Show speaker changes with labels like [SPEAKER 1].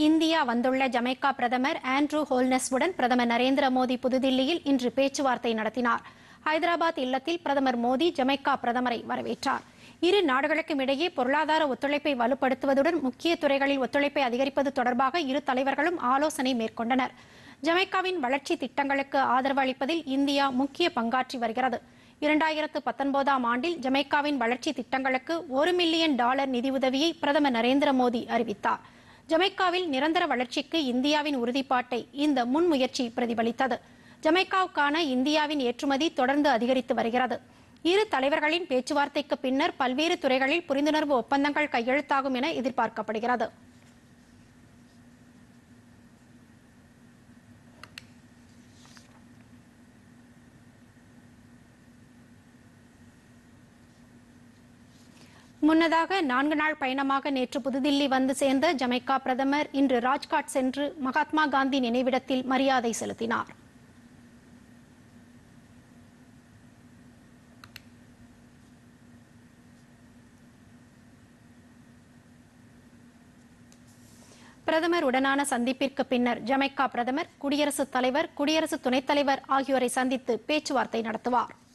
[SPEAKER 1] India வந்துள்ள Jamaica பிரதமர் Andrew ஹோல்னஸ்வுடன் பிரதமர் நரேந்திர மோடி புதுதில்லியில் இன்று பேச்சுவார்த்தை நடத்தினார் ஹைதராபாத் இல்லத்தில் பிரதமர் மோடி ஜமைக்கா பிரதமரை வரவேற்றார் இரு நாடுகளுக்கும் இடையே பொருளாதார ஒத்துழைப்பை வலுப்படுத்துவதுடன் முக்கிய துறைகளில் ஒத்துழைப்பை அதிகரிப்பது தொடர்பாக இரு தலைவர்களும் ஆலோசனை மேற்கொண்டனர் ஜமைக்காவின் வளர்ச்சி திட்டங்களுக்கு ஆதரவு அளிப்பதில் இந்தியா முக்கிய பங்காற்றி வருகிறது இரண்டாயிரத்து பத்தொன்பதாம் ஆண்டில் ஜமைக்காவின் வளர்ச்சி திட்டங்களுக்கு ஒரு மில்லியன் டாலர் நிதியுதவியை பிரதமர் நரேந்திர மோடி அறிவித்தார் ஜமைக்காவில் நிரந்தர வளர்ச்சிக்கு இந்தியாவின் உறுதிப்பாட்டை இந்த முன்முயற்சி பிரதிபலித்தது ஜமைக்காவுக்கான இந்தியாவின் ஏற்றுமதி தொடர்ந்து அதிகரித்து வருகிறது இரு தலைவர்களின் பேச்சுவார்த்தைக்கு பின்னர் பல்வேறு துறைகளில் புரிந்துணர்வு ஒப்பந்தங்கள் கையெழுத்தாகும் என எதிர்பார்க்கப்படுகிறது முன்னதாக நான்கு நாள் பயணமாக நேற்று புதுதில்லி வந்து சேர்ந்த ஜமைக்கா பிரதமர் இன்று ராஜ்காட் சென்று மகாத்மா காந்தி நினைவிடத்தில் மரியாதை செலுத்தினார் பிரதமர் உடனான சந்திப்பிற்கு பின்னர் ஜமைக்கா பிரதமர் குடியரசுத் தலைவர் குடியரசு துணைத் தலைவர் ஆகியோரை சந்தித்து பேச்சுவார்த்தை நடத்துவார்